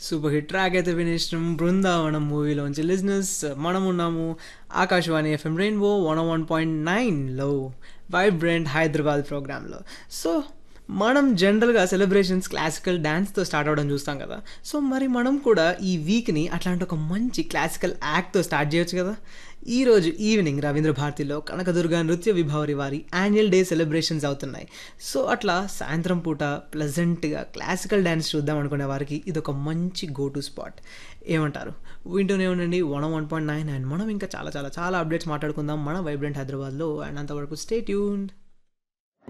super hit track అయితే వినేసినాం బృందావనం మూవీలోంచి లిజినెస్ మనం ఉన్నాము Akashvani F M rainbow one one point నైన్లో వైబ్రెంట్ హైదరాబాద్ ప్రోగ్రాంలో సో మనం జనరల్గా సెలబ్రేషన్స్ క్లాసికల్ డ్యాన్స్తో స్టార్ట్ అవ్వడం చూస్తాం కదా సో మరి మనం కూడా ఈ వీక్ని అట్లాంటి ఒక మంచి క్లాసికల్ యాక్ట్తో స్టార్ట్ చేయొచ్చు కదా ఈరోజు ఈవినింగ్ రవీంద్ర భారతిలో కనకదుర్గ నృత్య విభావరి వారి యాన్యువల్ డే సెలబ్రేషన్స్ అవుతున్నాయి సో అట్లా సాయంత్రం పూట ప్లెజెంట్గా క్లాసికల్ డ్యాన్స్ చూద్దాం అనుకునే వారికి ఇది ఒక మంచి గో టు స్పాట్ ఏమంటారు వింటూనే ఉండండి one one point nine and మనం ఇంకా చాలా చాలా చాలా అప్డేట్స్ మాట్లాడుకుందాం మన వైబ్రెంట్ హైదరాబాద్లో అండ్ అంతవరకు స్టే ట్యూన్డ్